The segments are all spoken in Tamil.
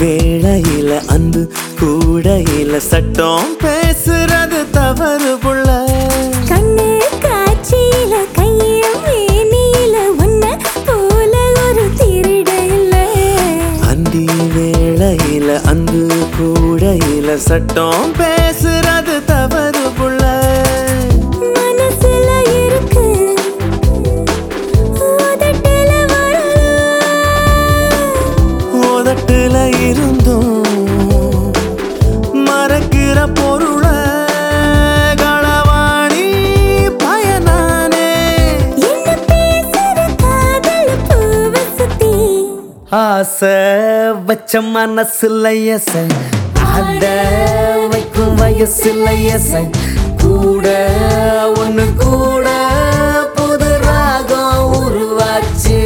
வேளையில அன்பு கூடையில சட்டம் பேசுறது தவறு புள்ள கண்ணு காட்சியில கையும் மேனியில உன்ன போல ஒரு திருட இல்ல அந்தி வேளையில அன்பு கூடையில சட்டம் பேசுறது தவறு புள்ள மனசுல இருக்கு உதட்டுல வரல உதட்டுல இருந்தும் மறக்கிற பொருள களவாணி பயனானே என்ன பேசுற காதல் பூவ சுத்தி ஆசை வச்ச மனசுல எச அட வைக்கும் வயசுல எச கூட ஒண்ணு கூட புது ராகம் உருவாச்சு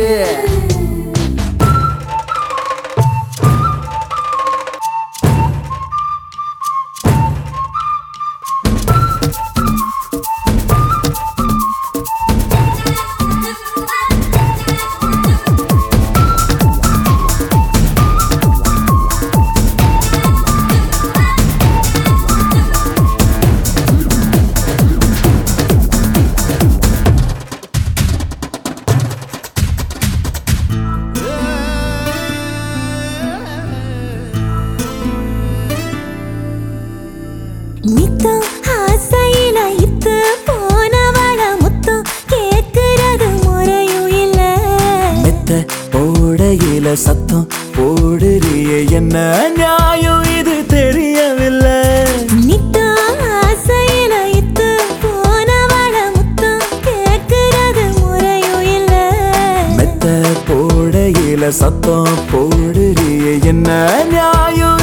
நித்தம் ஆசையில இத்து போனவள முத்தம் கேக்குறது முறையும் இல்ல மெத்த போடையில சத்தம் போடுறிய என்ன நியாயம் இது தெரியவில்லை நித்தம் ஆசையில இத்து போனவள முத்தம் கேக்குறது முறையும் இல்ல மெத்த போடையில சத்தம் போடுறிய என்ன நியாயம்